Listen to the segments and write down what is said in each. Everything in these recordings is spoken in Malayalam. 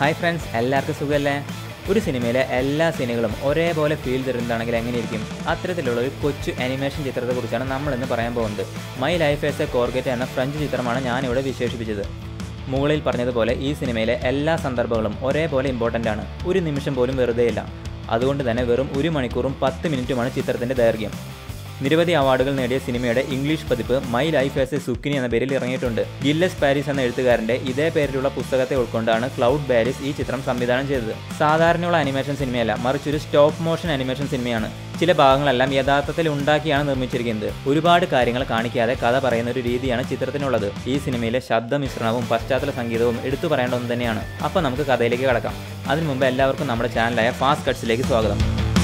ഹായ് ഫ്രണ്ട്സ് എല്ലാവർക്കും സുഖമല്ലേ ഒരു സിനിമയിലെ എല്ലാ സീനുകളും ഒരേപോലെ ഫീൽ തരുന്നതാണെങ്കിൽ എങ്ങനെയിരിക്കും അത്തരത്തിലുള്ള ഒരു കൊച്ചു അനിമേഷൻ ചിത്രത്തെക്കുറിച്ചാണ് നമ്മൾ ഇന്ന് പറയാൻ പോകുന്നത് my life as a courgette എന്ന ഫ്രഞ്ച് ചിത്രമാണ് ഞാനിവിടെ വിശേഷിപ്പിച്ചത് മുകളിൽ പറഞ്ഞതുപോലെ ഈ സിനിമയിലെ എല്ലാ സന്ദർഭങ്ങളും ഒരേപോലെ ഇമ്പോർട്ടൻ്റ് ആണ് ഒരു നിമിഷം പോലും വെറുതെയില്ല അതുകൊണ്ട് തന്നെ വെറും ഒരു മണിക്കൂറും പത്ത് മിനിറ്റുമാണ് ചിത്രത്തിൻ്റെ ദൈർഘ്യം നിരവധി അവാർഡുകൾ നേടിയ സിനിമയുടെ ഇംഗ്ലീഷ് പതിപ്പ് my life as a zucchini എന്ന പേരിൽ ഇറങ്ങിയിട്ടുണ്ട് ഗില്ലസ് പാരീസ് എന്ന എഴുത്തുകാരന്റെ ഇതേ പേരിലുള്ള പുസ്തകത്തെ ഉൾക്കൊണ്ടാണ് ക്ലൗഡ് പാരീസ് ഈ ചിത്രം സംവിധാനം ചെയ്തത് സാധാരണയുള്ള അനിമേഷൻ സിനിമയല്ല മറിച്ച് ഒരു സ്റ്റോപ്പ് മോഷൻ അനിമേഷൻ സിനിമയാണ് ചില ഭാഗങ്ങളെല്ലാം യഥാർത്ഥത്തിൽ ഉണ്ടാക്കിയാണ് നിർമ്മിച്ചിരിക്കുന്നത് ഒരുപാട് കാര്യങ്ങൾ കാണിക്കാതെ കഥ പറയുന്ന ഒരു രീതിയാണ് ചിത്രത്തിനുള്ളത് ഈ സിനിമയിലെ ശബ്ദ മിശ്രണവും പശ്ചാത്തല സംഗീതവും എടുത്തു പറയേണ്ട ഒന്ന് തന്നെയാണ് അപ്പോൾ നമുക്ക് കഥയിലേക്ക് കടക്കാം അതിനു മുമ്പ് എല്ലാവർക്കും നമ്മുടെ ചാനലായ ഫാസ്റ്റ് കട്ട്സിലേക്ക് സ്വാഗതം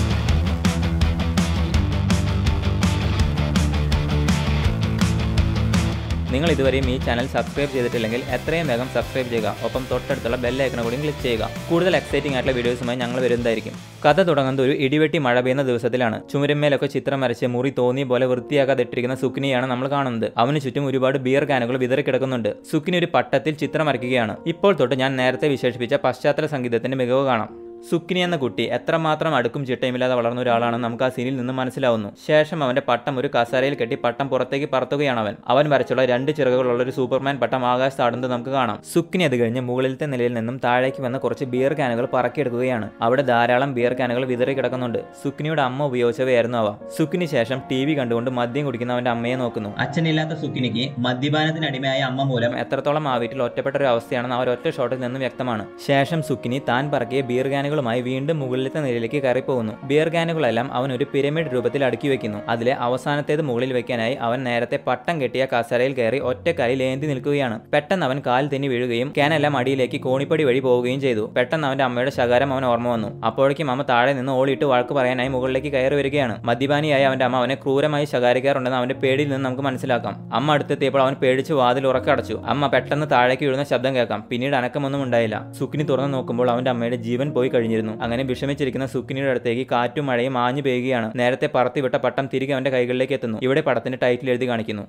നിങ്ങൾ ഇതുവരെയും ഈ ചാനൽ സബ്സ്ക്രൈബ് ചെയ്തിട്ടില്ലെങ്കിൽ എത്രയും വേഗം സബ്സ്ക്രൈബ് ചെയ്യുക ഒപ്പം തൊട്ടടുത്തുള്ള ബെല്ലൈക്കണ കൂടി ക്ലിക്ക് ചെയ്യുക കൂടുതൽ എക്സൈറ്റിംഗ് ആയിട്ടുള്ള വീഡിയോസുമായി ഞങ്ങൾ വരുന്നതായിരിക്കും കഥ തുടങ്ങുന്നത് ഒരു ഇടിവെട്ടി മഴ പെയ്യുന്ന ദിവസത്തിലാണ് ചുമരുമേലൊക്കെ ചിത്രം വരച്ച് മുറി തോന്നിയ പോലെ വൃത്തിയാക്കാതെ ഇട്ടിരിക്കുന്ന സുക്കിനിയാണ് നമ്മൾ കാണുന്നത് അവന് ചുറ്റും ഒരുപാട് ബിയർ കാനുകൾ വിതറിക്കിടക്കുന്നുണ്ട് സുക്കിനി ഒരു പട്ടത്തിൽ ചിത്രം വരയ്ക്കുകയാണ് ഇപ്പോൾ തൊട്ട് ഞാൻ നേരത്തെ വിശേഷിപ്പിച്ച പശ്ചാത്തല സംഗീതത്തിന്റെ മികവ് കാണാം സുക്കിനി എന്ന കുട്ടി എത്രമാത്രം അടുക്കും ചിട്ടയുമില്ലാതെ വളർന്ന ഒരാളാണെന്ന് നമുക്ക് ആ സീനിൽ നിന്ന് മനസ്സിലാവുന്നു ശേഷം അവന്റെ പട്ടം ഒരു കസേരയിൽ കെട്ടി പട്ടം പുറത്തേക്ക് പറത്തുകയാണ് അവൻ അവൻ വരച്ചുള്ള രണ്ട് ചിറകുകളുള്ള ഒരു സൂപ്പർമാൻ പട്ടം ആകാശത്ത് ആടുന്നത് നമുക്ക് കാണാം സുക്കിനി അത് കഴിഞ്ഞ് മുകളിലത്തെ നിലയിൽ നിന്നും താഴേക്ക് വന്ന കുറച്ച് ബിയർ കാനുകൾ പറക്കിയെടുക്കുകയാണ് അവിടെ ധാരാളം ബിയർ കാനുകൾ വിതറി കിടക്കുന്നുണ്ട് സുക്കിനിയുടെ അമ്മ ഉപയോഗിച്ചവയായിരുന്നു അവ സുക്കിനി ശേഷം ടി വി കണ്ടുകൊണ്ട് മദ്യം കുടിക്കുന്ന അവന്റെ അമ്മയെ നോക്കുന്നു അച്ഛനില്ലാത്ത സുക്കിനിക്ക് മദ്യപാനത്തിന് അടിമയായ അമ്മ മൂലം എത്രത്തോളം ആ വീട്ടിൽ ഒറ്റപ്പെട്ട ഒരു അവസ്ഥയാണെന്ന് ആ ഒരൊറ്റ ഷോട്ടിൽ നിന്നും വ്യക്തമാണ് ശേഷം സുക്കിനി താൻ പറക്കിയ ബിയർ കാനുകളുമായി വീണ്ടും മുകളിലത്തെ നിലയിലേക്ക് കയറിപ്പോകുന്നു ബിയർ കാനുകളെല്ലാം അവൻ ഒരു പിരമിഡ് രൂപത്തിൽ അടുക്കി വെക്കുന്നു അതിലെ അവസാനത്തേത് മുകളിൽ വെക്കാനായി അവൻ നേരത്തെ പട്ടം കെട്ടിയ കസരയിൽ കയറി ഒറ്റക്കാലിൽ ഏന്തി നിൽക്കുകയാണ് പെട്ടെന്ന് അവൻ കാൽ തെന്നി വീഴുകയും കാനെല്ലാം അടിയിലേക്ക് കോണിപ്പടി വഴി പോവുകയും ചെയ്തു പെട്ടെന്ന് അവന്റെ അമ്മയുടെ ശകാരം അവൻ ഓർമ്മ വന്നു അപ്പോഴേക്കും അമ്മ താഴെ നിന്ന് ഓളിയിട്ട് വഴക്ക് പറയാനായി മുകളിലേക്ക് കയറി വരികയാണ് മദ്യപാനിയായ അവന്റെ അമ്മ അവനെ ക്രൂരമായി ശകാരിക്കാറുണ്ടെന്ന് അവന്റെ പേടിയിൽ നിന്ന് നമുക്ക് മനസ്സിലാക്കാം അമ്മ അടുത്തെത്തിയപ്പോൾ അവൻ പേടിച്ച് വാതിൽ ഉറക്കടച്ചു അമ്മ പെട്ടെന്ന് താഴേക്ക് വീഴുന്ന ശബ്ദം കേൾക്കാം പിന്നീട് അനക്കമൊന്നും ഉണ്ടായില്ല സുക്കിനി തുറന്നു നോക്കുമ്പോൾ അവന്റെ അമ്മയുടെ ജീവൻ പോയി കഴിഞ്ഞിരുന്നു അങ്ങനെ വിഷമിച്ചിരിക്കുന്ന സുക്കിനിയുടെ അടുത്തേക്ക് കാറ്റും മഴയും ആഞ്ഞു പെയ്യുകയാണ് നേരത്തെ പറത്തിവിട്ട പട്ടം തിരികെ അവന്റെ കൈകളിലേക്ക് എത്തുന്നു ഇവിടെ പടത്തിന്റെ ടൈറ്റിൽ എഴുതി കാണിക്കുന്നു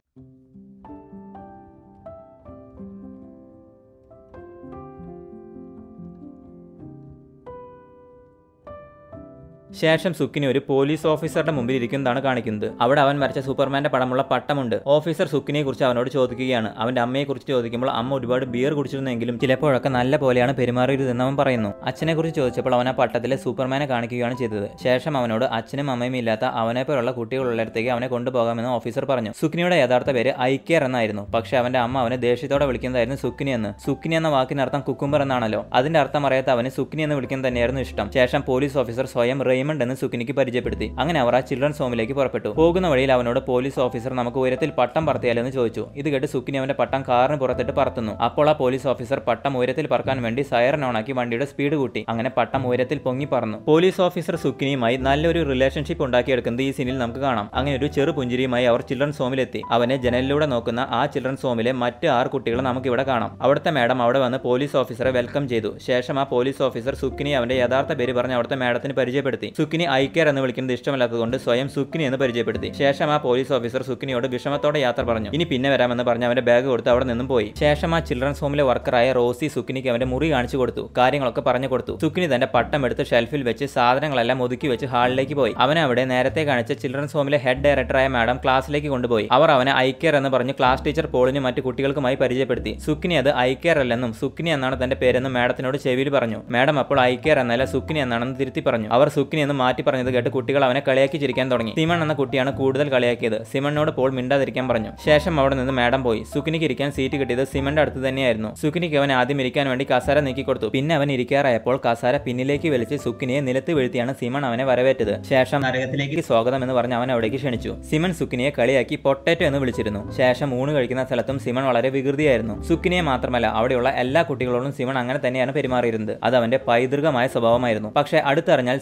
ശേഷം സുക്കിനി ഒരു പോലീസ് ഓഫീസറുടെ മുമ്പിൽ ഇരിക്കുന്നതാണ് കാണിക്കുന്നത് അവിടെ അവൻ വരച്ച സൂപ്പർമാന്റെ പടമുള്ള പട്ടമുണ്ട് ഓഫീസർ സുക്കിനെ കുറിച്ച് അവനോട് ചോദിക്കുകയാണ് അവന്റെ അമ്മയെ കുറിച്ച് ചോദിക്കുമ്പോൾ അമ്മ ഒരുപാട് ബിയർ കുടിച്ചിരുന്നെങ്കിലും ചിലപ്പോഴൊക്കെ നല്ല പോലെയാണ് പെരുമാറിയതെന്ന് അവൻ പറയുന്നു അച്ഛനെ കുറിച്ച് ചോദിച്ചപ്പോൾ അവൻ ആ പട്ടത്തിലെ സൂപ്പർമാനെ കാണിക്കുകയാണ് ചെയ്തത് ശേഷം അവനോട് അച്ഛനും അമ്മയും ഇല്ലാത്ത അവനെ പോലുള്ള കുട്ടികളുള്ളിടത്തേക്ക് അവനെ കൊണ്ടുപോകാമെന്ന് ഓഫീസർ പറഞ്ഞു സുക്കിനിയുടെ യഥാർത്ഥ പേര് ഐക്യർ എന്നായിരുന്നു പക്ഷെ അവന്റെ അമ്മ അവനെ ദേഷ്യത്തോടെ വിളിക്കുന്നതായിരുന്നു സുക്കിനി എന്ന് സുക്കിനി എന്ന വാക്കിനർത്ഥം കുക്കുംബർ എന്നാണല്ലോ അതിന്റെ അർത്ഥം അറിയാത്ത അവന് സുക്കിനി എന്ന് വിളിക്കുന്നത് തന്നെയായിരുന്നു ഇഷ്ടം ശേഷം പോലീസ് ഓഫീസർ സ്വയം റെയ്മണ്ട് എന്ന് സുക്കിനിക്ക് പരിചയപ്പെടുത്തി അങ്ങനെ അവർ ആ ചിൽഡ്രൻസ് ഹോമിലേക്ക് പുറപ്പെട്ടു പോകുന്ന വഴിയിൽ അവനോട് പോലീസ് ഓഫീസർ നമുക്ക് ഉയരത്തിൽ പട്ടം പറത്തിയാലെന്ന് ചോദിച്ചു ഇത് കേട്ട് സുക്കിനി അവന്റെ പട്ടം കാറിന് പുറത്തിട്ട് പറത്തുന്നു അപ്പോൾ ആ പോലീസ് ഓഫീസർ പട്ടം ഉയരത്തിൽ പറക്കാൻ വേണ്ടി സയറൻ ഓണാക്കി വണ്ടിയുടെ സ്പീഡ് കൂട്ടി അങ്ങനെ പട്ടം ഉയരത്തിൽ പൊങ്ങി പറന്നു പോലീസ് ഓഫീസർ സുക്കിനിയുമായി നല്ലൊരു റിലേഷൻഷിപ്പ് ഉണ്ടാക്കിയെടുക്കുന്നത് ഈ സീനിൽ നമുക്ക് കാണാം അങ്ങനെ ഒരു ചെറു പുഞ്ചിരിയുമായി അവർ ചിൽഡ്രൻസ് ഹോമിലെത്തി അവനെ ജനലിലൂടെ നോക്കുന്ന ആ ചിൽഡ്രൻസ് ഹോമിലെ മറ്റ് ആറ് കുട്ടികളെ നമുക്ക് ഇവിടെ കാണാം അവിടുത്തെ മാഡം അവിടെ വന്ന് പോലീസ് ഓഫീസറെ വെൽക്കം ചെയ്തു ശേഷം ആ പോലീസ് ഓഫീസർ സുക്കിനി അവന്റെ യഥാർത്ഥ പേര് പറഞ്ഞ് അവിടുത്തെ മാഡത്തിന് പരിചയപ്പെടുത്തി സുക്കിനി ഐക്യർ എന്ന് വിളിക്കുന്നത് ഇഷ്ടമല്ലാത്തതുകൊണ്ട് സ്വയം സുക്കിനി എന്ന് പരിചയപ്പെടുത്തി ശേഷം ആ പോലീസ് ഓഫീസർ സുക്കിനിയോട് വിഷമത്തോടെ യാത്ര പറഞ്ഞു ഇനി പിന്നെ വരാമെന്ന് പറഞ്ഞ് അവന്റെ ബാഗ് കൊടുത്ത് അവിടെ നിന്നും പോയി ശേഷം ആ ചിൽഡ്രൻസ് ഹോമിലെ വർക്കറായ റോസി സുക്കിനിക്ക് അവന്റെ മുറി കാണിച്ചു കൊടുത്തു കാര്യങ്ങളൊക്കെ പറഞ്ഞു കൊടുത്തു സുക്കിനി തന്റെ പട്ടം എടുത്ത് ഷെൽഫിൽ വെച്ച് സാധനങ്ങളെല്ലാം ഒതുക്കി വെച്ച് ഹാളിലേക്ക് പോയി അവനെ അവിടെ നേരത്തെ കാണിച്ച ചിൽഡ്രൻസ് ഹോമിലെ ഹെഡ് ഡയറക്ടറായ മാഡം ക്ലാസ്സിലേക്ക് കൊണ്ടുപോയി അവർ അവനെ ഐക്യർ എന്ന് പറഞ്ഞ് ക്ലാസ് ടീച്ചർ പോളിനും മറ്റു കുട്ടികൾക്കുമായി പരിചയപ്പെടുത്തി സുക്കിനി അത് ഐക്യർ അല്ലെന്നും സുക്കിനി എന്നാണ് തന്റെ പേരെന്ന് മാഡത്തിനോട് ചെവിയിൽ പറഞ്ഞു മാഡം അപ്പോൾ ഐക്യർ എന്നല്ല സുക്കിനി എന്നാണെന്ന് തിരുത്തി പറഞ്ഞു അവർ സുക്കിനി എന്ന് മാറ്റി പറഞ്ഞത് കേട്ട് കുട്ടികൾ അവനെ കളിയാക്കി ചിരിക്കാൻ തുടങ്ങി സിമൺ എന്ന കുട്ടിയാണ് കൂടുതൽ കളിയാക്കിയത് സിമണിനോട് പോൾ മിണ്ടാതിരിക്കാൻ പറഞ്ഞു ശേഷം അവിടെ നിന്ന് മാഡം പോയി സുക്കിനിക്ക് ഇരിക്കാൻ സീറ്റ് കിട്ടിയത് സിമന്റെ അടുത്ത് തന്നെയായിരുന്നു സുക്കിനിക്ക് അവൻ ആദ്യം ഇരിക്കാൻ വേണ്ടി കസാര നീക്കി കൊടുത്തു പിന്നെ അവൻ ഇരിക്കാറായപ്പോൾ കസാര പിന്നിലേക്ക് വലിച്ച് സുക്കിനിയെ നിലത്ത് വീഴ്ത്തിയാണ് സിമൺ അവനെ വരവേറ്റത് ശേഷം നരകത്തിലേക്ക് സ്വാഗതം എന്ന് പറഞ്ഞ് അവൻ അവിടേക്ക് ക്ഷണിച്ചു സിമൺ സുക്കിനിയെ കളിയാക്കി പൊട്ടേറ്റോ എന്ന് വിളിച്ചിരുന്നു ശേഷം ഊണ് കഴിക്കുന്ന സ്ഥലത്തും സിമൺ വളരെ വികൃതിയായിരുന്നു സുക്കിനിയെ മാത്രമല്ല അവിടെയുള്ള എല്ലാ കുട്ടികളോടും സിമൺ അങ്ങനെ തന്നെയാണ് പെരുമാറിയിരുന്നത് അത് അവന്റെ പൈതൃകമായ സ്വഭാവമായിരുന്നു പക്ഷേ അടുത്തറിഞ്ഞാൽ സിമൺ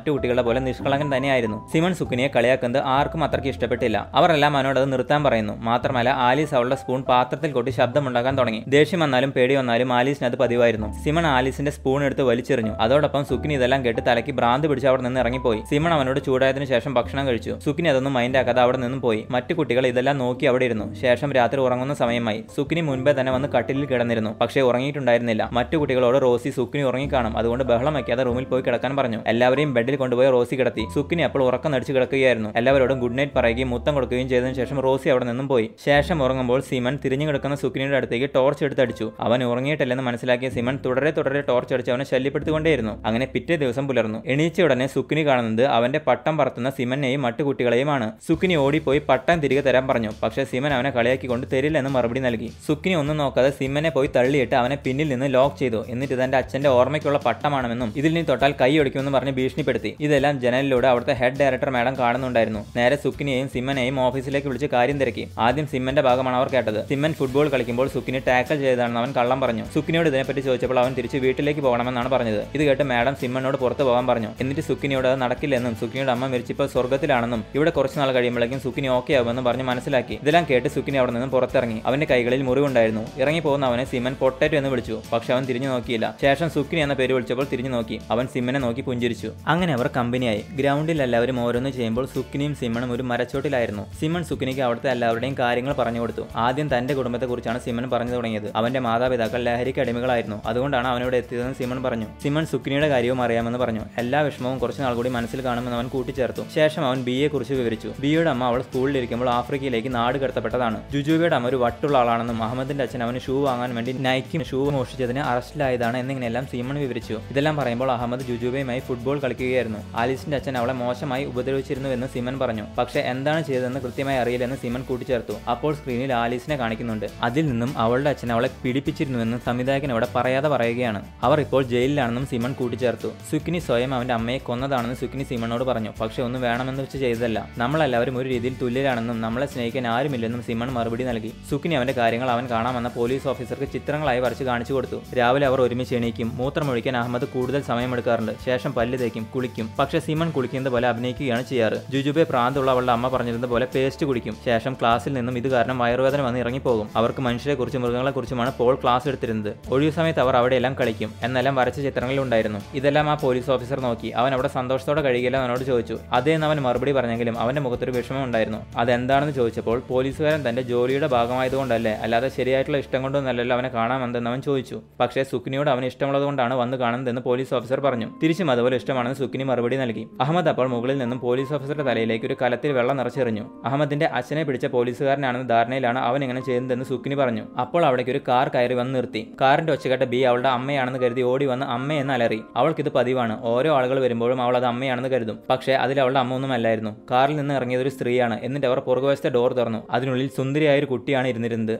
മറ്റു കുട്ടികളുടെ പോലെ നിഷ്കളങ്കൻ തന്നെയായിരുന്നു സിമൺ സുക്കിനിയെ കളിയാക്കുന്നത് ആർക്കും അത്രയ്ക്ക് ഇഷ്ടപ്പെട്ടില്ല അവർ എല്ലാം അവനോട് അത് നിർത്താൻ പറയുന്നു മാത്രമല്ല ആലീസ് അവളുടെ സ്പൂൺ പാത്രത്തിൽ കൊട്ടി ശബ്ദമുണ്ടാക്കാൻ തുടങ്ങി ദേഷ്യം വന്നാലും പേടി വന്നാലും ആലീസിന് അത് പതിവായിരുന്നു സിമൺ ആലീസിന്റെ സ്പൂൺ എടുത്ത് വലിച്ചെറിഞ്ഞു അതോടൊപ്പം സുക്കിനി ഇതെല്ലാം കേട്ട് തലയ്ക്ക് ഭ്രാന്ത് പിടിച്ച് അവിടെ നിന്ന് ഇറങ്ങിപ്പോയി സിമൺ അവനോട് ചൂടായതിനു ശേഷം ഭക്ഷണം കഴിച്ചു സുക്കിനി അതൊന്നും മൈൻഡാക്കാതെ അവിടെ നിന്നും പോയി മറ്റു കുട്ടികൾ ഇതെല്ലാം നോക്കി അവിടെ ഇരുന്നു ശേഷം രാത്രി ഉറങ്ങുന്ന സമയമായി സുക്കിനി മുൻപേ തന്നെ വന്ന് കട്ടിലിൽ കിടന്നിരുന്നു പക്ഷേ ഉറങ്ങിയിട്ടുണ്ടായിരുന്നില്ല മറ്റു കുട്ടികളോട് റോസി സുക്കിനി ഉറങ്ങിക്കാണും അതുകൊണ്ട് ബഹളം വയ്ക്കാതെ റൂമിൽ പോയി കിടക്കാൻ പറഞ്ഞു എല്ലാവരെയും ബെഡിൽ കൊണ്ടുപോയി റോസി കിടത്തി സുക്കിനി അപ്പോൾ ഉറക്കം നടിച്ചു കിടക്കുകയായിരുന്നു എല്ലാവരോടും ഗുഡ് നൈറ്റ് പറയുകയും മുത്തം കൊടുക്കുകയും ചെയ്തതിനു ശേഷം റോസി അവിടെ നിന്നും പോയി ശേഷം ഉറങ്ങുമ്പോൾ സിമൻ തിരിഞ്ഞു കിടക്കുന്ന സുക്കിനിയുടെ അടുത്തേക്ക് ടോർച്ച് എടുത്തടിച്ചു അവൻ ഉറങ്ങിയിട്ടില്ലെന്ന് മനസ്സിലാക്കിയ സിമൻ തുടരെ തുടരെ ടോർച്ച് അടിച്ച് അവനെ ശല്യപ്പെടുത്തിക്കൊണ്ടേയിരുന്നു അങ്ങനെ പിറ്റേ ദിവസം പുലർന്നു എണീച്ച ഉടനെ സുക്കിനി കാണുന്നത് അവന്റെ പട്ടം പറത്തുന്ന സിമനെയും മറ്റു കുട്ടികളെയുമാണ് സുക്കിനി ഓടിപ്പോയി പട്ടം തിരികെ തരാൻ പറഞ്ഞു പക്ഷേ സിമൻ അവനെ കളിയാക്കിക്കൊണ്ട് തരില്ലെന്ന് മറുപടി നൽകി സുക്കിനി ഒന്നും നോക്കാതെ സിമനെ പോയി തള്ളിയിട്ട് അവനെ പിന്നിൽ നിന്ന് ലോക്ക് ചെയ്തു എന്നിട്ട് തന്റെ അച്ഛന്റെ ഓർമ്മയ്ക്കുള്ള പട്ടമാണെന്നും ഇതിൽ നീ തൊട്ടാൽ കൈ ഒടിക്കുമെന്ന് പറഞ്ഞ് ഭീഷണിപ്പെടുത്തി ഇതെല്ലാം ജനലിലൂടെ അവിടുത്തെ ഹെഡ് ഡയറക്ടർ മാഡം കാണുന്നുണ്ടായിരുന്നു നേരെ സുക്കിനെയും സിമ്മനെയും ഓഫീസിലേക്ക് വിളിച്ച് കാര്യം തിരക്കി ആദ്യം സിമ്മന്റെ ഭാഗമാണ് അവർ കേട്ടത് സിമ്മൻ ഫുട്ബോൾ കളിക്കുമ്പോൾ സുക്കിനി ടാക്കൽ ചെയ്തതാണെന്ന് അവൻ കള്ളം പറഞ്ഞു സുക്കിനിയോട് ഇതിനെപ്പറ്റി ചോദിച്ചപ്പോൾ അവൻ തിരിച്ച് വീട്ടിലേക്ക് പോകണമെന്നാണ് പറഞ്ഞത് ഇത് കേട്ട് മാഡം സിമ്മനോട് പുറത്ത് പോകാൻ പറഞ്ഞു എന്നിട്ട് സുക്കിനിയോട് അത് നടക്കില്ലെന്നും സുക്കിനിയുടെ അമ്മ മരിച്ചിപ്പോൾ സ്വർഗ്ഗത്തിലാണെന്നും ഇവിടെ കുറച്ച് നാൾ കഴിയുമ്പോഴേക്കും സുക്കിനി ഓക്കെ ആവുമെന്നും പറഞ്ഞ് മനസ്സിലാക്കി ഇതെല്ലാം കേട്ട് സുക്കിനി അവിടെ നിന്നും പുറത്തിറങ്ങി അവന്റെ കൈകളിൽ മുറിവുണ്ടായിരുന്നു ഇറങ്ങി പോകുന്ന അവനെ സിമൻ പൊട്ടറ്റോ എന്ന് വിളിച്ചു പക്ഷെ അവൻ തിരിഞ്ഞു നോക്കിയില്ല ശേഷം സുക്കിനി എന്ന പേര് വിളിച്ചപ്പോൾ തിരിഞ്ഞു നോക്കി അവൻ സിമ്മനെ നോക്കി പുഞ്ചിരിച്ചു അങ്ങനെ അവർ കമ്പനിയായി ഗ്രൗണ്ടിൽ എല്ലാവരും ഓരോന്ന് ചെയ്യുമ്പോൾ സുക്കിനിയും സിമ്മണും ഒരു മരച്ചോട്ടിലായിരുന്നു സിമ്മൺ സുക്കിനിക്ക് അവിടുത്തെ എല്ലാവരുടെയും കാര്യങ്ങൾ പറഞ്ഞു കൊടുത്തു ആദ്യം തന്റെ കുടുംബത്തെക്കുറിച്ചാണ് സിമ്മൺ പറഞ്ഞു തുടങ്ങിയത് അവന്റെ മാതാപിതാക്കൾ ലഹരിക്ക് അടിമകളായിരുന്നു അതുകൊണ്ടാണ് അവനോട് എത്തിയതെന്ന് സിമ്മൺ പറഞ്ഞു സിമ്മൺ സുക്കിനിയുടെ കാര്യവും അറിയാമെന്ന് പറഞ്ഞു എല്ലാ വിഷമവും കുറച്ച് നാൾ കൂടി മനസ്സിൽ കാണുമെന്ന് അവൻ കൂട്ടിച്ചേർത്തു ശേഷം അവൻ ബിയെ കുറിച്ച് വിവരിച്ചു ബിയുടെ അമ്മ അവൾ സ്കൂളിലിരിക്കുമ്പോൾ ആഫ്രിക്കയിലേക്ക് നാട് കടത്തപ്പെട്ടതാണ് ജുജുബയുടെ അമ്മ ഒരു വട്ടുള്ള ആളാണെന്നും അഹമ്മദിന്റെ അച്ഛൻ അവന് ഷൂ വാങ്ങാൻ വേണ്ടി നൈക്കും ഷൂ മോഷിച്ചതിന് അറസ്റ്റിലായതാണ് എന്നിങ്ങനെയെല്ലാം സീമൺ വിവരിച്ചു ഇതെല്ലാം പറയുമ്പോൾ അഹമ്മദ് ജുജുബയുമായി ഫുട്ബോൾ കളിക്കുകയായിരുന്നു ആലിസിന്റെ അച്ഛൻ അവളെ മോശമായി ഉപദ്രവിച്ചിരുന്നുവെന്ന് സിമൻ പറഞ്ഞു പക്ഷേ എന്താണ് ചെയ്തതെന്ന് കൃത്യമായി അറിയില്ലെന്ന് സിമൻ കൂട്ടിച്ചേർത്തു അപ്പോൾ സ്ക്രീനിൽ ആലീസിനെ കാണിക്കുന്നുണ്ട് അതിൽ നിന്നും അവളുടെ അച്ഛൻ അവളെ പീഡിപ്പിച്ചിരുന്നുവെന്നും സംവിധായകൻ അവിടെ പറയാതെ പറയുകയാണ് അവർ ഇപ്പോൾ ജയിലിലാണെന്നും സിമൺ കൂട്ടിച്ചേർത്തു സുക്കിനി സ്വയം അവന്റെ അമ്മയെ കൊന്നതാണെന്ന് സുക്കിനി സിമണോട് പറഞ്ഞു പക്ഷെ ഒന്നും വേണമെന്ന് വെച്ച് ചെയ്തതല്ല നമ്മളെല്ലാവരും ഒരു രീതിയിൽ തുല്യരാണെന്നും നമ്മളെ സ്നേഹിക്കാൻ ആരുമില്ലെന്നും സിമൺ മറുപടി നൽകി സുക്കിനി അവന്റെ കാര്യങ്ങൾ അവൻ കാണാമെന്ന പോലീസ് ഓഫീസർക്ക് ചിത്രങ്ങളായി വരച്ച് കാണിച്ചു കൊടുത്തു രാവിലെ അവർ ഒരുമിച്ച് എണീക്കും മൂത്രമൊഴിക്കാൻ അഹമ്മദ് കൂടുതൽ സമയമെടുക്കാറുണ്ട് ശേഷം പല്ല് തേക്കും കുളിക്കും പക്ഷേ സിമൺ കുളിക്കുന്നത് പോലെ അഭിനയിക്കുകയാണ് ചെയ്യാറ് ജുജുബെ പ്രാന്തുള്ള അവളുടെ അമ്മ പറഞ്ഞിരുന്ന പോലെ പേസ്റ്റ് കുടിക്കും ശേഷം ക്ലാസ്സിൽ നിന്നും ഇത് കാരണം വയറുവേദന വന്ന് ഇറങ്ങിപ്പോകും അവർക്ക് മനുഷ്യരെക്കുറിച്ചും മൃഗങ്ങളെക്കുറിച്ചുമാണ് പോൾ ക്ലാസ് എടുത്തിരുന്നത് ഒഴിവു സമയത്ത് അവർ അവിടെയെല്ലാം കളിക്കും എന്നെല്ലാം വരച്ച ചിത്രങ്ങളിൽ ഉണ്ടായിരുന്നു ഇതെല്ലാം ആ പോലീസ് ഓഫീസർ നോക്കി അവൻ അവിടെ സന്തോഷത്തോടെ കഴിയില്ല അവനോട് ചോദിച്ചു അതേന്ന് അവൻ മറുപടി പറഞ്ഞെങ്കിലും അവന്റെ മുഖത്തൊരു വിഷമം ഉണ്ടായിരുന്നു അതെന്താണെന്ന് ചോദിച്ചപ്പോൾ പോലീസുകാരൻ തന്റെ ജോലിയുടെ ഭാഗമായതുകൊണ്ടല്ലേ അല്ലാതെ ശരിയായിട്ടുള്ള ഇഷ്ടം കൊണ്ടൊന്നല്ലല്ലോ അവനെ കാണാമെന്ന് അവൻ ചോദിച്ചു പക്ഷേ സുക്കിനിയോട് അവന് ഇഷ്ടമുള്ളതുകൊണ്ടാണ് വന്ന് കാണുന്നതെന്ന് പോലീസ് ഓഫീസർ പറഞ്ഞു തിരിച്ചും അതുപോലെ ഇഷ്ടമാണെന്ന് സുക്കിനി മറുപടി നൽകി അഹമ്മദ് അപ്പോൾ മുകളിൽ നിന്നും പോലീസ് ഓഫീസറുടെ തലയിലേക്ക് ഒരു കലത്തിൽ വെള്ളം നിറച്ചെറിഞ്ഞു അഹമ്മദിന്റെ അച്ഛനെ പിടിച്ച പോലീസുകാരനാണെന്ന ധാരണയിലാണ് അവൻ ഇങ്ങനെ ചെയ്യുന്നതെന്ന് സുക്കിനി പറഞ്ഞു അപ്പോൾ അവിടേക്ക് ഒരു കാർ കയറി വന്ന് നിർത്തി കാറിന്റെ ഒച്ചകെട്ട ബി അവളുടെ അമ്മയാണെന്ന് കരുതി ഓടി വന്ന് അമ്മയെന്ന് അലറി അവൾക്കിത് പതിവാണ് ഓരോ ആളുകൾ വരുമ്പോഴും അവൾ അത് അമ്മയാണെന്ന് കരുതും പക്ഷേ അതിൽ അവളുടെ അമ്മ ഒന്നും അല്ലായിരുന്നു കാറിൽ നിന്ന് ഇറങ്ങിയത് ഒരു സ്ത്രീയാണ് എന്നിട്ട് അവർ പുറകുവശത്തെ ഡോർ തുറന്നു അതിനുള്ളിൽ സുന്ദരിയായ ഒരു കുട്ടിയാണ് ഇരുന്നിരുന്നത്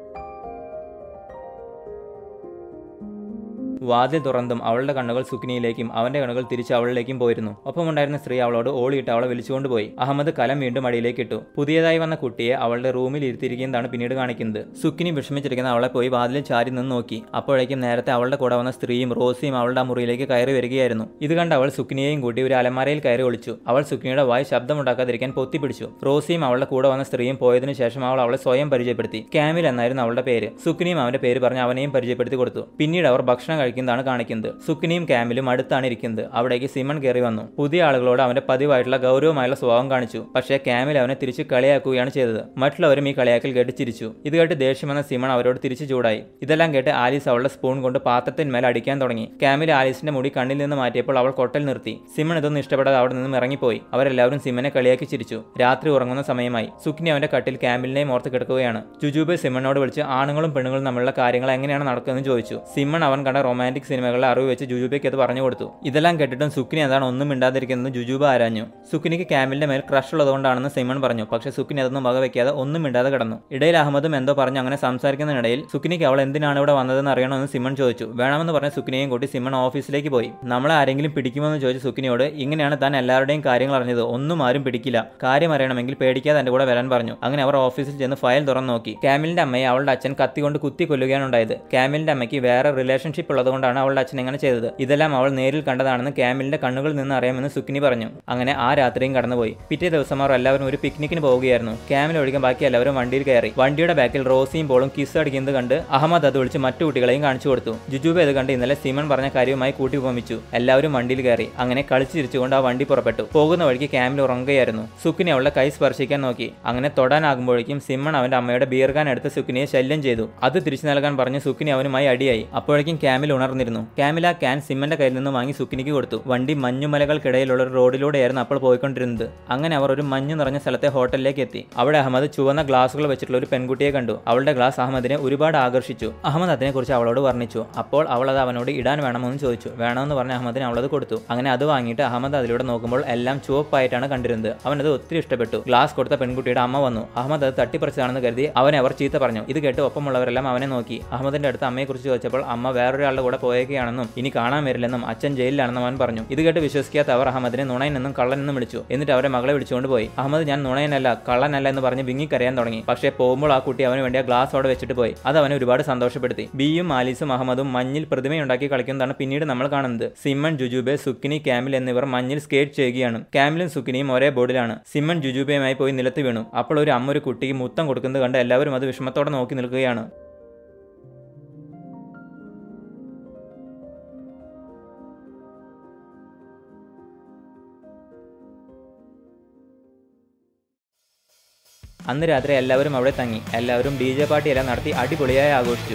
വാതിൽ തുറന്നതും അവളുടെ കണ്ണുകൾ സുക്കിനിയിലേക്കും അവന്റെ കണ്ണുകൾ തിരിച്ച് അവളിലേക്കും പോയിരുന്നു ഒപ്പമുണ്ടായിരുന്ന സ്ത്രീ അവളോട് ഓളിയിട്ട് അവളെ വിളിച്ചുകൊണ്ടുപോയി അഹമ്മദ് കലം വീണ്ടും അടിയിലേക്ക് ഇട്ടു പുതിയതായി വന്ന കുട്ടിയെ അവളുടെ റൂമിൽ ഇരുത്തിയിരിക്കുന്നതാണ് പിന്നീട് കാണിക്കുന്നത് സുക്കിനി വിഷമിച്ചിരിക്കുന്ന അവളെ പോയി വാതിലിൽ ചാരി നിന്ന് നോക്കി അപ്പോഴേക്കും നേരത്തെ അവളുടെ കൂടെ വന്ന സ്ത്രീയും റോസിയും അവളുടെ ആ മുറിയിലേക്ക് കയറി വരികയായിരുന്നു ഇത് കണ്ട് അവൾ സുക്കിനിയെയും കൂട്ടി ഒരു അലമാരയിൽ കയറി ഒളിച്ചു അവൾ സുക്കിനിയുടെ വായി ശബ്ദമുണ്ടാക്കാതിരിക്കാൻ പൊത്തിപ്പിടിച്ചു റോസിയും അവളുടെ കൂടെ വന്ന സ്ത്രീയും പോയതിനു ശേഷം അവൾ അവളെ സ്വയം പരിചയപ്പെടുത്തി ക്യാമിൽ എന്നായിരുന്നു അവളുടെ പേര് സുക്കിനിയും അവന്റെ പേര് പറഞ്ഞ് അവനെയും പരിചയപ്പെടുത്തി കൊടുത്തു പിന്നീട് അവർ ഭക്ഷണം കഴിക്കുന്നതാണ് കാണിക്കുന്നത് സുക്കിനിയും ക്യാമിലും അടുത്താണ് ഇരിക്കുന്നത് അവിടേക്ക് സിമൺ കയറി വന്നു പുതിയ ആളുകളോട് അവന്റെ പതിവായിട്ടുള്ള ഗൗരവമായുള്ള സ്വഭാവം കാണിച്ചു പക്ഷേ ക്യാമിൽ അവനെ തിരിച്ച് കളിയാക്കുകയാണ് ചെയ്തത് മറ്റുള്ളവരും ഈ കളിയാക്കൽ കേട്ട് ചിരിച്ചു ഇത് കേട്ട് ദേഷ്യം വന്ന സിമൺ അവരോട് തിരിച്ചു ചൂടായി ഇതെല്ലാം കേട്ട് ആലീസ് അവളുടെ സ്പൂൺ കൊണ്ട് പാത്രത്തിന്മേൽ അടിക്കാൻ തുടങ്ങി ക്യാമിൽ ആലീസിന്റെ മുടി കണ്ണിൽ നിന്ന് മാറ്റിയപ്പോൾ അവൾ കൊട്ടൽ നിർത്തി സിമൺ ഇതൊന്നും ഇഷ്ടപ്പെടാതെ അവിടെ നിന്നും ഇറങ്ങിപ്പോയി അവരെല്ലാവരും സിമനെ കളിയാക്കി ചിരിച്ചു രാത്രി ഉറങ്ങുന്ന സമയമായി സുക്കിനി അവന്റെ കട്ടിൽ ക്യാമിലിനെയും ഓർത്ത് കിടക്കുകയാണ് ജുജൂബെ സിമണോട് വിളിച്ച് ആണുങ്ങളും പെണ്ണുങ്ങളും തമ്മിലുള്ള കാര്യങ്ങൾ എങ്ങനെയാണ് നടക്കുന്നതെന്ന് ചോദിച്ചു സിമൺ അവൻ കണ്ട റൊമാൻറ്റിക് സിനിമകളുടെ അറിവ് വെച്ച് ജുജൂബയ്ക്ക് അത് പറഞ്ഞു കൊടുത്തു ഇതെല്ലാം കേട്ടിട്ടും സുക്കിനി എന്താണ് ഒന്നും മിണ്ടാതിരിക്കുന്നത് ജുജൂബ ആരാഞ്ഞു സുക്കിനിക്ക് ക്യാമിലിന്റെ മേൽ ക്രഷ് ഉള്ളതുകൊണ്ടാണെന്ന് സിമൺ പറഞ്ഞു പക്ഷേ സുക്കിനി അതൊന്നും വകവെക്കാതെ ഒന്നും മിണ്ടാതെ കിടന്നു ഇടയിൽ അഹമ്മദും എന്തോ പറഞ്ഞു അങ്ങനെ സംസാരിക്കുന്നതിനിടയിൽ സുക്കിനിക്ക് അവൾ എന്തിനാണ് ഇവിടെ വന്നതെന്ന് അറിയണമെന്ന് സിമൺ ചോദിച്ചു വേണമെന്ന് പറഞ്ഞ സുക്കിനെയും കൂട്ടി സിമൺ ഓഫീസിലേക്ക് പോയി നമ്മളെ ആരെങ്കിലും പിടിക്കുമെന്ന് ചോദിച്ച സുക്കിനിയോട് ഇങ്ങനെയാണ് താൻ എല്ലാവരുടെയും കാര്യങ്ങൾ അറിഞ്ഞത് ഒന്നും ആരും പിടിക്കില്ല കാര്യം അറിയണമെങ്കിൽ പേടിക്കാതെ എന്റെ കൂടെ വരാൻ പറഞ്ഞു അങ്ങനെ അവർ ഓഫീസിൽ ചെന്ന് ഫയൽ തുറന്നു നോക്കി ക്യാമിലിന്റെ അമ്മയെ അവളുടെ അച്ഛൻ കത്തി കൊണ്ട് കുത്തി കൊല്ലുകയാണ് ഉണ്ടായത് ക്യാമിലിന്റെ അമ്മയ്ക്ക് വേറെ റിലേഷൻഷിപ്പ് ഉള്ളത് ഉള്ളതുകൊണ്ടാണ് അവളുടെ അച്ഛൻ ഇങ്ങനെ ചെയ്തത് ഇതെല്ലാം അവൾ നേരിൽ കണ്ടതാണെന്ന് ക്യാമിലിന്റെ കണ്ണുകളിൽ നിന്ന് അറിയാമെന്ന് സുക്കിനി പറഞ്ഞു അങ്ങനെ ആ രാത്രിയും കടന്നുപോയി പിറ്റേ ദിവസം അവർ എല്ലാവരും ഒരു പിക്നിക്കിന് പോവുകയായിരുന്നു ക്യാമിൽ ഒഴികെ ബാക്കി എല്ലാവരും വണ്ടിയിൽ കയറി വണ്ടിയുടെ ബാക്കിൽ റോസിയും പോളും കിസ് അടിക്കുന്നത് കണ്ട് അഹമ്മദ് അത് വിളിച്ച് മറ്റു കുട്ടികളെയും കാണിച്ചു കൊടുത്തു ജുജുബ് അത് കണ്ട് ഇന്നലെ സിമൺ പറഞ്ഞ കാര്യവുമായി കൂട്ടി ഉപമിച്ചു എല്ലാവരും വണ്ടിയിൽ കയറി അങ്ങനെ കളിച്ചു ചിരിച്ചുകൊണ്ട് ആ വണ്ടി പുറപ്പെട്ടു പോകുന്ന വഴിക്ക് ക്യാമിൽ ഉറങ്ങുകയായിരുന്നു സുക്കിനി അവളുടെ കൈ സ്പർശിക്കാൻ നോക്കി അങ്ങനെ തൊടാനാകുമ്പോഴേക്കും സിമ്മൺ അവന്റെ അമ്മയുടെ ബിയർ കാൻ എടുത്ത് സുക്കിനിയെ ശല്യം ചെയ്തു അത് തിരിച്ചു നൽകാൻ പറഞ്ഞ് സുക്കിനി അവനുമായി അടിയായി അപ്പോഴേക്കും ക്യാമിൽ ഉണർന്നിരുന്നു ക്യാമിൽ ആ ക്യാൻ സിമ്മന്റെ കയ്യിൽ നിന്ന് വാങ്ങി സുക്കിനിക്ക് കൊടുത്തു വണ്ടി മഞ്ഞുമലകൾക്കിടയിലുള്ള ഒരു റോഡിലൂടെയായിരുന്നു അപ്പോൾ പോയിക്കൊണ്ടിരുന്നത് അങ്ങനെ അവർ ഒരു മഞ്ഞു നിറഞ്ഞ സ്ഥലത്തെ ഹോട്ടലിലേക്ക് എത്തി അവിടെ അഹമ്മദ് ചുവന്ന ഗ്ലാസുകൾ വെച്ചിട്ടുള്ള ഒരു പെൺകുട്ടിയെ കണ്ടു അവളുടെ ഗ്ലാസ് അഹമ്മദിനെ ഒരുപാട് ആകർഷിച്ചു അഹമ്മദ് അതിനെക്കുറിച്ച് അവളോട് വർണ്ണിച്ചു അപ്പോൾ അവൾ അത് അവനോട് ഇടാൻ വേണമെന്ന് ചോദിച്ചു വേണമെന്ന് പറഞ്ഞ അഹമ്മദിന് അവളത് കൊടുത്തു അങ്ങനെ അത് വാങ്ങിയിട്ട് അഹമ്മദ് അതിലൂടെ നോക്കുമ്പോൾ എല്ലാം ചുവപ്പായിട്ടാണ് കണ്ടിരുന്നത് അവനത് ഒത്തിരി ഇഷ്ടപ്പെട്ടു ഗ്ലാസ് കൊടുത്ത പെൺകുട്ടിയുടെ അമ്മ വന്നു അഹമ്മദ് അത് തട്ടിപ്പറിച്ചതാണെന്ന് കരുതി അവനെ അവർ ചീത്ത പറഞ്ഞു ഇത് കേട്ട് ഒപ്പമുള്ളവരെല്ലാം അവനെ നോക്കി അഹമ്മദിന്റെ അടുത്ത് അമ്മയെക്കുറിച്ച് ചോദിച്ചപ്പോൾ അമ്മ വേറൊരാളുടെ കൂടെ പോയേക്കുകയാണെന്നും ഇനി കാണാൻ വരില്ലെന്നും അച്ഛൻ ജയിലിലാണെന്നും അവൻ പറഞ്ഞു ഇത് കേട്ട് വിശ്വസിക്കാത്ത അവർ അഹമ്മദിനെ നുണയനെന്നും കള്ളനെന്നും വിളിച്ചു എന്നിട്ട് അവരെ മകളെ വിളിച്ചുകൊണ്ട് പോയി അഹമ്മദ് ഞാൻ നുണയനല്ല കള്ളനല്ല എന്ന് പറഞ്ഞ് വിങ്ങിക്കരയാൻ തുടങ്ങി പക്ഷേ പോകുമ്പോൾ ആ കുട്ടി അവന് വേണ്ടി ആ ഗ്ലാസ് അവിടെ വെച്ചിട്ട് പോയി അത് അവനെ ഒരുപാട് സന്തോഷപ്പെടുത്തി ബിയും ആലീസും അഹമ്മദും മഞ്ഞിൽ പ്രതിമയുണ്ടാക്കി കളിക്കുന്നതാണ് പിന്നീട് നമ്മൾ കാണുന്നത് സിമ്മൺ ജുജുബെ സുക്കിനി ക്യാമിൽ എന്നിവർ മഞ്ഞിൽ സ്കേറ്റ് ചെയ്യുകയാണ് ക്യാമിലും സുക്കിനിയും ഒരേ ബോർഡിലാണ് സിമ്മൺ ജുജുബയുമായി പോയി നിലത്ത് വീണു അപ്പോൾ ഒരു അമ്മ ഒരു കുട്ടിക്ക് മുത്തം കൊടുക്കുന്നത് കണ്ട് എല്ലാവരും അത് വിഷമത്തോടെ നോക്കി നിൽക്കുകയാണ് അന്ന് രാത്രി എല്ലാവരും അവിടെ തങ്ങി എല്ലാവരും ഡി ജെ പാർട്ടിയെല്ലാം നടത്തി അടിപൊളിയായി ആഘോഷിച്ചു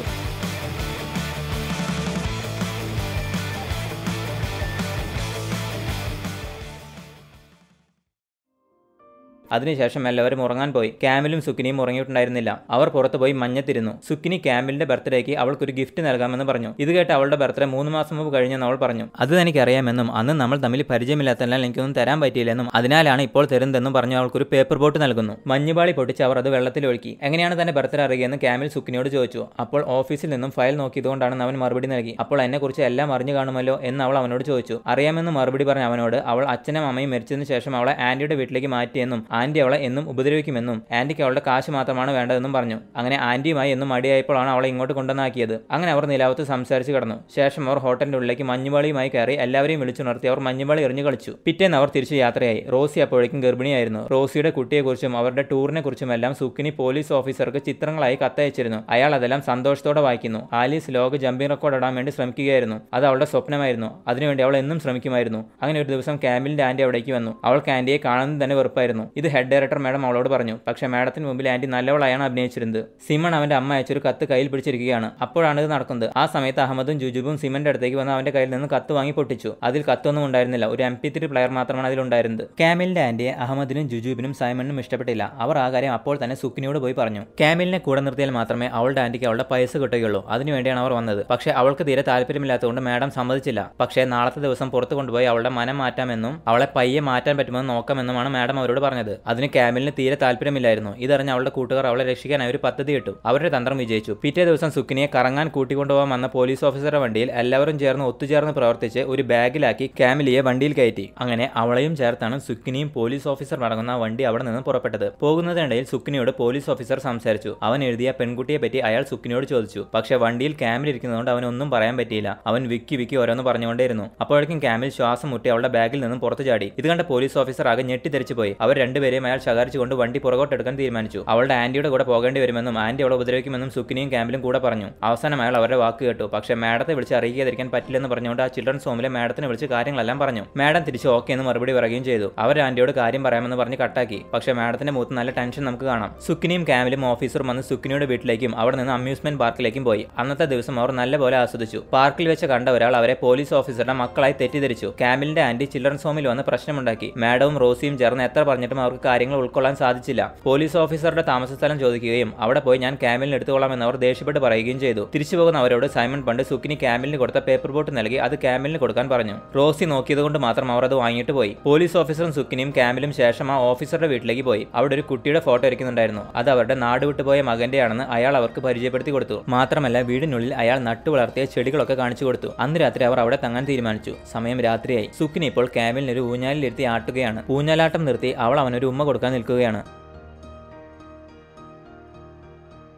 അതിനുശേഷം എല്ലാവരും ഉറങ്ങാൻ പോയി ക്യാമിലും സുക്കിനിയും ഉറങ്ങിയിട്ടുണ്ടായിരുന്നില്ല അവർ പുറത്തു പോയി മഞ്ഞത്തിരുന്നു സുക്കിനി ക്യാമിലിന്റെ ബർത്ത്ഡേക്ക് അവൾക്കൊരു ഗിഫ്റ്റ് നൽകാമെന്ന് പറഞ്ഞു ഇത് കേട്ട് അവളുടെ ബർത്ത്ഡേ മൂന്ന് മാസം മുമ്പ് കഴിഞ്ഞെന്ന് അവൾ പറഞ്ഞു അത് എനിക്കറിയാമെന്നും അന്ന് നമ്മൾ തമ്മിൽ പരിചയമില്ലാത്തതിനാൽ എനിക്കൊന്നും തരാൻ പറ്റിയില്ലെന്നും അതിനാലാണ് ഇപ്പോൾ തരുന്നതെന്നും പറഞ്ഞു അവൾക്കൊരു പേപ്പർ ബോട്ട് നൽകുന്നു മഞ്ഞുപാളി പൊട്ടിച്ച് അവർ അത് വെള്ളത്തിൽ ഒഴുക്കി എങ്ങനെയാണ് തന്റെ ബർത്ത്ഡേ അറിയുകയെന്ന് ക്യാമിൽ സുക്കിനിയോട് ചോദിച്ചു അപ്പോൾ ഓഫീസിൽ നിന്നും ഫയൽ നോക്കിയതുകൊണ്ടാണെന്ന് അവൻ മറുപടി നൽകി അപ്പോൾ എന്നെക്കുറിച്ച് എല്ലാം അറിഞ്ഞു കാണുമല്ലോ എന്ന് അവൾ അവനോട് ചോദിച്ചു അറിയാമെന്ന് മറുപടി പറഞ്ഞ അവനോട് അവൾ അച്ഛനും അമ്മയും മരിച്ചതിന് ശേഷം അവളെ ആന്റിയുടെ വീട്ടിലേക്ക് മാറ്റിയെന്നും ആന്റി അവളെ എന്നും ഉപദ്രവിക്കുമെന്നും ആന്റിക്ക് അവളുടെ കാശ് മാത്രമാണ് വേണ്ടതെന്നും പറഞ്ഞു അങ്ങനെ ആന്റിയുമായി എന്നും മടിയായപ്പോഴാണ് അവളെ ഇങ്ങോട്ട് കൊണ്ടുവന്നാക്കിയത് അങ്ങനെ അവർ നിലാവത്ത് സംസാരിച്ച് കിടന്നു ശേഷം അവർ ഹോട്ടലിന്റെ ഉള്ളിലേക്ക് മഞ്ഞുപാളിയുമായി കയറി എല്ലാവരെയും വിളിച്ചുണർത്തി അവർ മഞ്ഞുപാളി എറിഞ്ഞു കളിച്ചു പിറ്റേന്ന് അവർ തിരിച്ചു യാത്രയായി റോസി അപ്പോഴേക്കും ഗർഭിണിയായിരുന്നു റോസിയുടെ കുട്ടിയെക്കുറിച്ചും അവരുടെ ടൂറിനെ കുറിച്ചും എല്ലാം സുക്കിനി പോലീസ് ഓഫീസർക്ക് ചിത്രങ്ങളായി കത്തയച്ചിരുന്നു അയാൾ അതെല്ലാം സന്തോഷത്തോടെ വായിക്കുന്നു ആലീസ് ലോക ജമ്പിംഗ് റെക്കോർഡ് ഇടാൻ വേണ്ടി ശ്രമിക്കുകയായിരുന്നു അത് അവളുടെ സ്വപ്നമായിരുന്നു അതിനുവേണ്ടി അവൾ എന്നും ശ്രമിക്കുമായിരുന്നു അങ്ങനെ ഒരു ദിവസം ക്യാമ്പിലിന്റെ ആന്റി അവിടേക്ക് വന്നു അവൾക്ക് ആന്റിയെ കാണുന്നത് തന്നെ വെറുപ്പായിരുന്നു ഇത് ഹെഡ് ഡയറക്ടർ മാഡം അവളോട് പറഞ്ഞു പക്ഷേ മാഡത്തിന് മുമ്പിൽ ആന്റി നല്ലവളായാണ് അഭിനയിച്ചിരുന്നത് സിമൺ അവന്റെ അമ്മ അയച്ചൊരു കത്ത് കയ്യിൽ പിടിച്ചിരിക്കുകയാണ് അപ്പോഴാണ് ഇത് നടക്കുന്നത് ആ സമയത്ത് അഹമ്മദും ജുജുബും സിമന്റെ അടുത്തേക്ക് വന്ന് അവന്റെ കയ്യിൽ നിന്ന് കത്ത് വാങ്ങി പൊട്ടിച്ചു അതിൽ കത്തൊന്നും ഉണ്ടായിരുന്നില്ല ഒരു എം പി ത്രീ പ്ലെയർ മാത്രമാണ് അതിലുണ്ടായിരുന്നത് ക്യാമിലിന്റെ ആന്റിയെ അഹമ്മദിനും ജുജുബിനും സൈമണിനും ഇഷ്ടപ്പെട്ടില്ല അവർ ആ കാര്യം അപ്പോൾ തന്നെ സുക്കിനിയോട് പോയി പറഞ്ഞു ക്യാമിലിനെ കൂടെ നിർത്തിയാൽ മാത്രമേ അവളുടെ ആന്റിക്ക് അവളുടെ പൈസ കിട്ടുകയുള്ളൂ അതിനുവേണ്ടിയാണ് അവർ വന്നത് പക്ഷേ അവൾക്ക് തീരെ താല്പര്യമില്ലാത്തതുകൊണ്ട് മാഡം സമ്മതിച്ചില്ല പക്ഷേ നാളത്തെ ദിവസം പുറത്തു കൊണ്ടുപോയി അവളുടെ മനം മാറ്റാമെന്നും അവളെ പയ്യെ മാറ്റാൻ പറ്റുമെന്ന് നോക്കാമെന്നുമാണ് മാഡം അവരോട് പറഞ്ഞത് അതിന് ക്യാമിലിന് തീരെ താല്പര്യമില്ലായിരുന്നു ഇതറിഞ്ഞ് അവളുടെ കൂട്ടുകാർ അവളെ രക്ഷിക്കാനായി ഒരു പദ്ധതി ഇട്ടു അവരുടെ തന്ത്രം വിജയിച്ചു പിറ്റേ ദിവസം സുക്കിനിയെ കറങ്ങാൻ കൂട്ടിക്കൊണ്ടുപോകാൻ വന്ന പോലീസ് ഓഫീസറുടെ വണ്ടിയിൽ എല്ലാവരും ചേർന്ന് ഒത്തുചേർന്ന് പ്രവർത്തിച്ച് ഒരു ബാഗിലാക്കി ക്യാമിലിയെ വണ്ടിയിൽ കയറ്റി അങ്ങനെ അവളെയും ചേർത്താണ് സുക്കിനിയും പോലീസ് ഓഫീസർ അടങ്ങുന്ന വണ്ടി അവിടെ നിന്ന് പുറപ്പെട്ടത് പോകുന്നതിനിടയിൽ സുക്കിനിയോട് പോലീസ് ഓഫീസർ സംസാരിച്ചു അവൻ എഴുതിയ പെൺകുട്ടിയെ പറ്റി അയാൾ സുക്കിനിയോട് ചോദിച്ചു പക്ഷേ വണ്ടിയിൽ ക്യാമിൽ ഇരിക്കുന്നതുകൊണ്ട് അവനൊന്നും പറയാൻ പറ്റിയില്ല അവൻ വിക്കി വിക്കി ഓരോന്ന് പറഞ്ഞുകൊണ്ടേയിരുന്നു അപ്പോഴേക്കും ക്യാമിൽ ശ്വാസം മുട്ടി അവളുടെ ബാഗിൽ നിന്നും പുറത്തു ചാടി ഇത് കണ്ട പോലീസ് ഓഫീസർ ആകെ ഞെട്ടിത്തെറിച്ചു പോയി അവർ രണ്ടുപേരെയും അയാൾ ശകാരിച്ചുകൊണ്ട് വണ്ടി പുറകോട്ടെടുക്കാൻ തീരുമാനിച്ചു അവളുടെ ആന്റിയുടെ കൂടെ പോകേണ്ടി വരുമെന്നും ആന്റി അവളെ ഉപദ്രവിക്കുമെന്നും സുക്കിനിയും ക്യാമ്പിലും കൂടെ പറഞ്ഞു അവസാനം അയാൾ അവരുടെ വാക്ക് കേട്ടു പക്ഷേ മാഡത്തെ വിളിച്ച് അറിയിക്കാതിരിക്കാൻ പറ്റില്ലെന്ന് പറഞ്ഞുകൊണ്ട് ആ ചിൽഡ്രൻസ് ഹോമിലെ മാഡത്തിനെ വിളിച്ച് കാര്യങ്ങളെല്ലാം പറഞ്ഞു മാഡം തിരിച്ച് ഓക്കെ എന്ന് മറുപടി പറയുകയും ചെയ്തു അവർ ആന്റിയോട് കാര്യം പറയാമെന്ന് പറഞ്ഞ് കട്ടാക്കി പക്ഷേ മാഡത്തിന്റെ മുഖത്ത് നല്ല ടെൻഷൻ നമുക്ക് കാണാം സുക്കിനിയും ക്യാമിലും ഓഫീസറും വന്ന് സുക്കിനിയുടെ വീട്ടിലേക്കും അവിടെ നിന്ന് അമ്യൂസ്മെന്റ് പാർക്കിലേക്കും പോയി അന്നത്തെ ദിവസം അവർ നല്ലപോലെ ആസ്വദിച്ചു പാർക്കിൽ വെച്ച് കണ്ട ഒരാൾ അവരെ പോലീസ് ഓഫീസറുടെ മക്കളായി തെറ്റിദ്ധരിച്ചു ക്യാമിലിന്റെ ആന്റി ചിൽഡ്രൻസ് ഹോമിൽ വന്ന് പ്രശ്നമുണ്ടാക്കി മാഡവും റോസിയും ചേർന്ന് എത്ര പറഞ്ഞിട്ടും അവർക്ക് കാര്യങ്ങൾ ഉൾക്കൊള്ളാൻ സാധിച്ചില്ല പോലീസ് ഓഫീസറുടെ താമസ സ്ഥലം ചോദിക്കുകയും അവിടെ പോയി ഞാൻ ക്യാമിലിന് എടുത്തുകൊള്ളാമെന്ന് അവർ ദേഷ്യപ്പെട്ട് പറയുകയും ചെയ്തു തിരിച്ചു പോകുന്ന അവരോട് സൈമൺ പണ്ട് സുക്കിനി ക്യാമിലിന് കൊടുത്ത പേപ്പർ ബോട്ട് നൽകി അത് ക്യാമിലിന് കൊടുക്കാൻ പറഞ്ഞു റോസി നോക്കിയതുകൊണ്ട് മാത്രം അവർ അത് വാങ്ങിയിട്ട് പോയി പോലീസ് ഓഫീസറും സുക്കിനിയും ക്യാമിലും ശേഷം ആ ഓഫീസറുടെ വീട്ടിലേക്ക് പോയി അവിടെ ഒരു കുട്ടിയുടെ ഫോട്ടോ ഇരിക്കുന്നുണ്ടായിരുന്നു അത് അവരുടെ നാട് വിട്ടുപോയ മകന്റെയാണെന്ന് അയാൾ അവർക്ക് പരിചയപ്പെടുത്തി കൊടുത്തു മാത്രമല്ല വീടിനുള്ളിൽ അയാൾ നട്ടു വളർത്തിയ ചെടികളൊക്കെ കാണിച്ചു കൊടുത്തു അന്ന് രാത്രി അവർ അവിടെ തങ്ങാൻ തീരുമാനിച്ചു സമയം രാത്രിയായി സുക്കിനി ഇപ്പോൾ ക്യാമിലിന് ഒരു ഊഞ്ഞാലിലിരുത്തി ആട്ടുകയാണ് ഊഞ്ഞാലാട്ടം നിർത്തി അവൾ അവനൊരു ഉമ്മ കൊടുക്കാൻ നിൽക്കുകയാണ്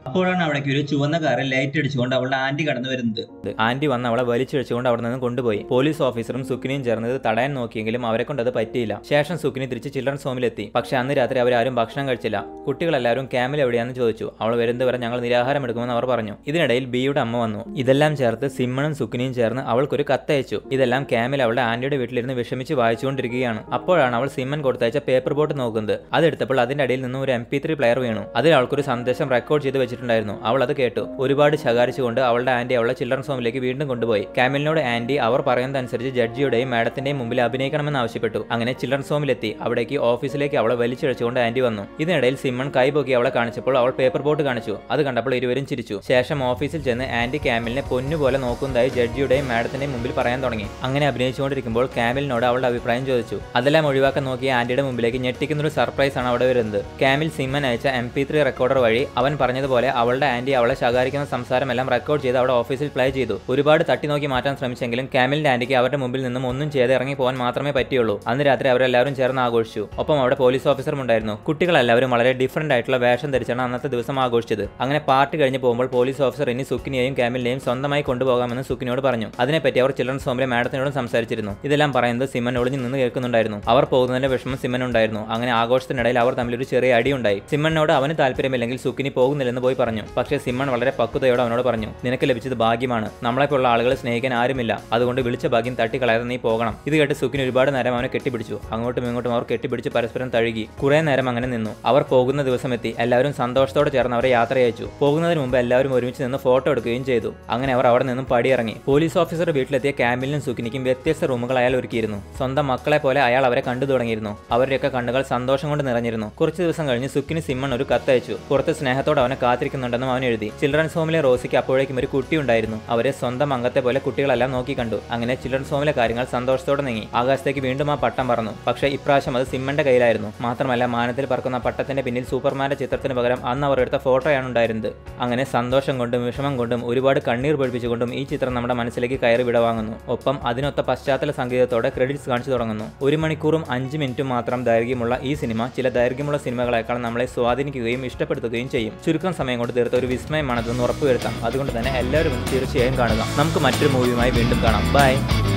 അപ്പോഴാണ് അവിടേക്ക് ഒരു ചുവന്ന കാറിൽ ലൈറ്റ് അടിച്ചുകൊണ്ട് അവളുടെ ആന്റി കടന്നു വരുന്നത് ആന്റി വന്ന് അവളെ വലിച്ചിഴച്ചുകൊണ്ട് അവിടെ നിന്ന് കൊണ്ടുപോയി പോലീസ് ഓഫീസറും സുക്കിനിയും ചേർന്നത് തടയാൻ നോക്കിയെങ്കിലും അവരെ കൊണ്ട് അത് പറ്റിയില്ല ശേഷം സുക്കിനി തിരിച്ച് ചിൽഡ്രൻസ് ഹോമിലെത്തി പക്ഷെ അന്ന് രാത്രി അവരാരും ഭക്ഷണം കഴിച്ചില്ല കുട്ടികളെല്ലാവരും ക്യാമിൽ എവിടെയാണെന്ന് ചോദിച്ചു അവൾ വരുന്നവരെ ഞങ്ങൾ നിരാഹാരം എടുക്കുമെന്ന് അവർ പറഞ്ഞു ഇതിനിടയിൽ ബിയുടെ അമ്മ വന്നു ഇതെല്ലാം ചേർത്ത് സിമ്മണും സുക്കിനിയും ചേർന്ന് അവൾക്കൊരു കത്തയച്ചു ഇതെല്ലാം ക്യാമിൽ അവളുടെ ആന്റിയുടെ വീട്ടിലിരുന്ന് വിഷമിച്ച് വായിച്ചുകൊണ്ടിരിക്കുകയാണ് അപ്പോഴാണ് അവൾ സിമ്മൻ കൊടുത്തയച്ച പേപ്പർ ബോട്ട് നോക്കുന്നത് അതെടുത്തപ്പോൾ അതിന്റെ അടിയിൽ നിന്നും ഒരു എം പി ത്രീ പ്ലെയർ വീണു അതിൽ അവൾക്കൊരു സന്ദേശം റെക്കോർഡ് ചെയ്ത് വെച്ചിട്ടുണ്ടായിരുന്നു അവൾ അത് കേട്ടു ഒരുപാട് ശകാരിച്ചുകൊണ്ട് അവളുടെ ആന്റി അവളെ ചിൽഡ്രൻസ് ഹോമിലേക്ക് വീണ്ടും കൊണ്ടുപോയി കാമിലിനോട് ആന്റി അവർ പറയുന്നതനുസരിച്ച് ജഡ്ജിയുടെയും മാഡത്തിന്റെയും മുമ്പിൽ അഭിനയിക്കണമെന്ന് ആവശ്യപ്പെട്ടു അങ്ങനെ ചിൽഡ്രൻസ് ഹോമിലെത്തി അവിടേക്ക് ഓഫീസിലേക്ക് അവളെ വലിച്ചിഴച്ചുകൊണ്ട് ആന്റി വന്നു ഇതിനിടയിൽ സിമ്മൺ കൈപോക്കി അവളെ കാണിച്ചപ്പോൾ അവൾ പേപ്പർ ബോട്ട് കാണിച്ചു അത് കണ്ടപ്പോൾ ഇരുവരും ചിരിച്ചു ശേഷം ഓഫീസിൽ ചെന്ന് ആന്റി കാമിലിനെ പൊന്നുപോലെ നോക്കുന്നതായി ജഡ്ജിയുടെയും മാഡത്തിന്റെയും മുമ്പിൽ പറയാൻ തുടങ്ങി അങ്ങനെ അഭിനയിച്ചുകൊണ്ടിരിക്കുമ്പോൾ കാമിലിനോട് അവളുടെ അഭിപ്രായം ചോദിച്ചു അതെല്ലാം ഒഴിവാക്കാൻ നോക്കിയ ആന്റിയുടെ മുമ്പിലേക്ക് ഞെട്ടിക്കുന്ന ഒരു സർപ്രൈസ് ആണ് അവിടെ വരുന്നത് കാമിൽ സിമ്മൻ അയച്ച എം പി ത്രീ റെക്കോർഡർ വഴി അവൻ പറഞ്ഞതുപോലെ അവളുടെ ആന്റി അവളെ ശകാരിക്കുന്ന സംസാരമെല്ലാം റെക്കോർഡ് ചെയ്ത് അവിടെ ഓഫീസിൽ പ്ലേ ചെയ്തു ഒരുപാട് തട്ടി നോക്കി മാറ്റാൻ ശ്രമിച്ചെങ്കിലും കാമിലിന്റെ ആന്റിക്ക് അവരുടെ മുമ്പിൽ നിന്നും ഒന്നും ചെയ്ത് ഇറങ്ങി പോകാൻ മാത്രമേ പറ്റിയുള്ളൂ അന്ന് രാത്രി അവരെല്ലാവരും ചേർന്ന് ആഘോഷിച്ചു ഒപ്പം അവിടെ പോലീസ് ഓഫീസറും ഉണ്ടായിരുന്നു കുട്ടികളെല്ലാവരും വളരെ ഡിഫറന്റ് ആയിട്ടുള്ള വേഷം ധരിച്ചാണ് അന്നത്തെ ദിവസം ആഘോഷിച്ചത് അങ്ങനെ പാർട്ടി കഴിഞ്ഞ് പോകുമ്പോൾ പോലീസ് ഓഫീസർ ഇനി സുക്കിനെയും കാമിലിനെയും സ്വന്തമായി കൊണ്ടുപോകാമെന്ന് സുക്കിനോട് പറഞ്ഞു അതിനെപ്പറ്റി അവർ ചിൽഡ്രൻസ് ഹോമിലെ മാഡത്തിനോടും സംസാരിച്ചിരുന്നു ഇതെല്ലാം പറയുന്നത് സിമ്മൻ ഒളിഞ്ഞു നിന്ന് കേൾക്കുന്നുണ്ടായിരുന്നു അവർ പോകുന്നതിന്റെ വിഷമം സിമ്മൻ ഉണ്ടായിരുന്നു അങ്ങനെ ആഘോഷത്തിനിടയിൽ അവർ തമ്മിൽ ഒരു ചെറിയ അടിയുണ്ടായി സിമ്മനോട് അവന് താല്പര്യമില്ലെങ്കിൽ സുക്കിനി പോകുന്നില്ലെന്ന് പോയി പറഞ്ഞു പക്ഷേ സിമ്മൺ വളരെ പക്വതയോടെ അവനോട് പറഞ്ഞു നിനക്ക് ലഭിച്ചത് ഭാഗ്യമാണ് നമ്മളെപ്പോലുള്ള ആളുകളെ സ്നേഹിക്കാൻ ആരുമില്ല അതുകൊണ്ട് വിളിച്ച ഭാഗ്യം തട്ടിക്കളയാതെ നീ പോകണം ഇത് കേട്ട് സുക്കിന് ഒരുപാട് നേരം അവനെ കെട്ടിപ്പിടിച്ചു അങ്ങോട്ടും ഇങ്ങോട്ടും അവർ കെട്ടിപ്പിടിച്ച് പരസ്പരം തഴുകി കുറെ നേരം അങ്ങനെ നിന്നു അവർ പോകുന്ന ദിവസം എത്തി എല്ലാവരും സന്തോഷത്തോടെ ചേർന്ന് അവരെ യാത്ര അയച്ചു പോകുന്നതിന് മുമ്പ് എല്ലാവരും ഒരുമിച്ച് നിന്ന് ഫോട്ടോ എടുക്കുകയും ചെയ്തു അങ്ങനെ അവർ അവിടെ നിന്നും പടിയിറങ്ങി പോലീസ് ഓഫീസർ വീട്ടിലെത്തിയ ക്യാമ്പിലിനും സുക്കിനിക്കും വ്യത്യസ്ത റൂമുകൾ അയാൾ ഒരുക്കിയിരുന്നു സ്വന്തം മക്കളെ പോലെ അയാൾ അവരെ കണ്ടു തുടങ്ങിയിരുന്നു അവരുടെയൊക്കെ കണ്ണുകൾ സന്തോഷം കൊണ്ട് നിറഞ്ഞിരുന്നു കുറച്ച് ദിവസം കഴിഞ്ഞ് സുക്കിന് സിമ്മൺ ഒരു കത്തയച്ചു പുറത്ത് സ്നേഹത്തോടെ അവനെ കാത്തിരിക്കുന്നുണ്ടെന്നും അവൻ എഴുതി ചിൽഡ്രൻസ് ഹോമിലെ റോസിക്ക് അപ്പോഴേക്കും ഒരു കുട്ടി ഉണ്ടായിരുന്നു അവരെ സ്വന്തം അംഗത്തെ പോലെ കുട്ടികളെല്ലാം നോക്കി കണ്ടു അങ്ങനെ ചിൽഡ്രൻസ് ഹോമിലെ കാര്യങ്ങൾ സന്തോഷത്തോടെ നീങ്ങി ആകാശത്തേക്ക് വീണ്ടും ആ പട്ടം പറന്നു പക്ഷേ ഇപ്രാവശ്യം അത് സിമ്മന്റെ കയ്യിലായിരുന്നു മാത്രമല്ല മാനത്തിൽ പറക്കുന്ന പട്ടത്തിന്റെ പിന്നിൽ സൂപ്പർമാന്റെ ചിത്രത്തിന് പകരം അന്ന് അവർ എടുത്ത ഫോട്ടോയാണ് ഉണ്ടായിരുന്നത് അങ്ങനെ സന്തോഷം കൊണ്ടും വിഷമം കൊണ്ടും ഒരുപാട് കണ്ണീർ പൊഴിപ്പിച്ചുകൊണ്ടും ഈ ചിത്രം നമ്മുടെ മനസ്സിലേക്ക് കയറി വിടവാങ്ങുന്നു ഒപ്പം അതിനൊത്ത പശ്ചാത്തല സംഗീതത്തോടെ ക്രെഡിറ്റ്സ് കാണിച്ചു തുടങ്ങുന്നു ഒരു മണിക്കൂറും അഞ്ച് മിനിറ്റും മാത്രം ദൈർഘ്യമുള്ള ഈ സിനിമ ചില ദൈർഘ്യമുള്ള സിനിമകളെക്കാൾ നമ്മളെ സ്വാധീനിക്കുകയും ഇഷ്ടപ്പെടുത്തുകയും ചെയ്യും ചുരുക്കം സമയം കൊണ്ട് തീർത്ത ഒരു വിസ്മയമാണതെന്ന് ഉറപ്പുവരുത്താം അതുകൊണ്ട് തന്നെ എല്ലാവരും ഇത് തീർച്ചയായും കാണുക നമുക്ക് മറ്റൊരു മൂവിയുമായി വീണ്ടും കാണാം ബൈ